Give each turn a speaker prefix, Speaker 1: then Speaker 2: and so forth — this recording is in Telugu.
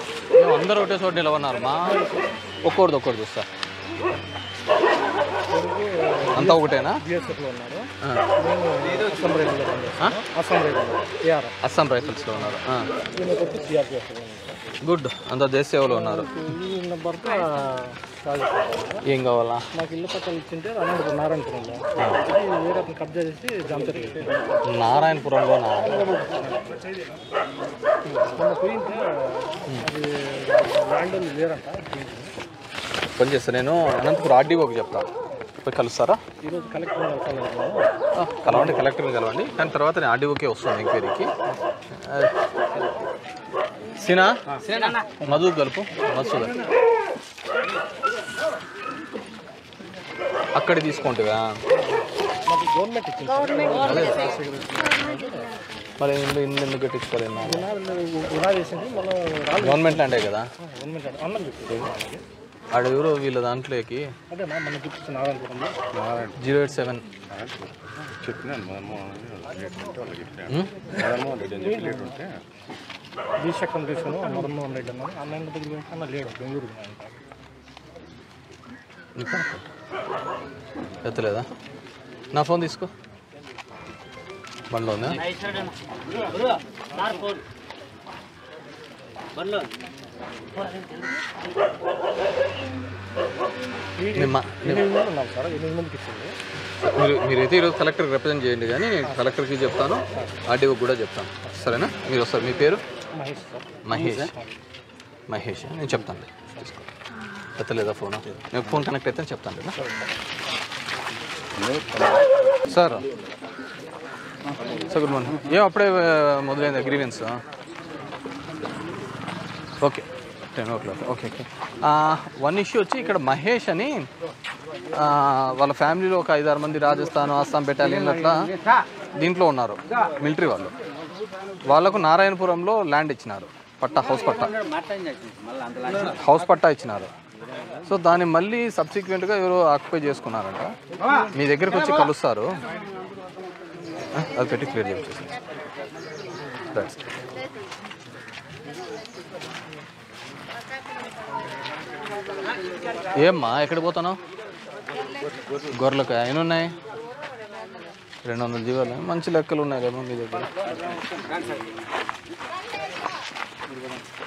Speaker 1: ఏం అందరూ ఒకటే చోట నిలబడినారు మా ఒక్కోటిది ఒక్కటి చూస్తా అంతా ఒకటేనా
Speaker 2: బిఎస్ఎఫ్లో ఉన్నారు
Speaker 1: ఆ.
Speaker 2: నేను అస్సాం రైతుల్లో పనిచేస్తాను అస్సాం రైతుల్లో ఏఆర్
Speaker 1: అస్సాం రైఫిల్స్లో ఉన్నారు ఆ.
Speaker 2: ఈయనకి వచ్చి సిఆర్పిఎఫ్లో ఉన్నారు
Speaker 1: గుడ్ అంతా దేశ సేవలో ఉన్నారు
Speaker 2: ఈయన భర్త రాజస్థాన్
Speaker 1: ఏం కావాలా
Speaker 2: నాకు ఇల్లు పక్కన ఇచ్చింటే అనంతపురం నారాయణపురంలో ఇది వేరే అతను కబ్జా చేసి జామతరి
Speaker 1: నారాయణపురంలో
Speaker 2: మొన్న పోయింటే అది ల్యాండ్ వాళ్ళు లేరంట
Speaker 1: పని చేస్తా నేను అనంతపురం ఆర్డీఓకి చెప్తాను పోయి కలుస్తారా
Speaker 2: ఈరోజు కలెక్టర్ కలెక్టర్
Speaker 1: ఆ, కలవండి కలెక్టర్ని కలవండి కానీ తర్వాత నేను ఆర్డీఓకే వస్తాను ఎంక్వైరీకి ఆ, సినా మధు కలుపు మధుసూదన్ అక్కడ తీసుకుంటుగా
Speaker 2: మాకు గవర్నమెంట్ ఇచ్చింది
Speaker 1: మరి ఇల్లు ఇల్లు ఎందుకు కట్టించుకోలేదు
Speaker 2: ఉనాది వేసింది మనం రాళ్ళు
Speaker 1: గవర్నమెంట్ ల్యాండే కదా
Speaker 2: గవర్నమెంట్ అంటే అన్నం చెప్పింది
Speaker 1: ఆడ ఎవరో వీళ్ళ దాంట్లోకి
Speaker 2: అదే నా మన ఇప్పించిన నారాయణపురంలో
Speaker 1: జీరో ఎయిట్ సెవెన్
Speaker 3: చెప్పినాను మదన్మోహన్ రేట్ ఉంటే వాళ్ళకి చెప్పినాను మదన్మోహన్ రెడ్డి అని చెప్పి రేట్ ఉంటే
Speaker 2: బీచక్రం తీసుకుని మదన్మోహన్ రెడ్డి అన్నాను అన్న దగ్గర పోయి అన్న లేడు బెంగళూరు
Speaker 1: ఎత్తలేదా నా ఫోన్ తీసుకో బండ్లో ఉందా నిమ్మ
Speaker 2: ఎనిమిది మంది ఉన్నాం సార్ ఎనిమిది మందికి ఇచ్చింది
Speaker 1: మీరు మీరైతే ఈరోజు కలెక్టర్కి రిప్రజెంట్ చేయండి కానీ నేను కలెక్టర్కి చెప్తాను ఆర్డీఓకి కూడా చెప్తాను సరేనా మీరు వస్తారు మీ పేరు
Speaker 2: మహేష్ సార్
Speaker 1: మహేష్ మహేష్ నేను చెప్తాను తీసుకో ఎత్తలేదా ఫోన్ నేను ఫోన్ కనెక్ట్ అయితే చెప్తాను కదా సార్ సార్ గుడ్ మార్నింగ్ ఏం అప్పుడే ఆ, మొదలైంది agreements okay ten o'clock okay okay one issue వచ్చి ఇక్కడ మహేష్ అని ఆ, వాళ్ళ ఫ్యామిలీలో ఒక ఐదారు మంది రాజస్థాన్ అస్సాం బెటాలియన్ అట్లా దీంట్లో ఉన్నారు మిలిటరీ వాళ్ళు వాళ్ళకు నారాయణపురంలో ల్యాండ్ ఇచ్చినారు పట్టా హౌస్ పట్టా హౌస్ పట్టా ఇచ్చినారు సో దాన్ని మళ్ళీ సబ్సిక్వెంట్గా ఎవరు ఆక్యుపై చేసుకున్నారంట మీ దగ్గరకు వచ్చి కలుస్తారు ఆ, అది పెట్టి క్లియర్ చేసేసి రైట్ ఏమ్మా ఎక్కడికి పోతున్నావు గొర్రెలకు ఎన్ని ఉన్నాయి రెండు వందల జీవాలు మంచి లెక్కలు ఉన్నాయి కదా మీ దగ్గర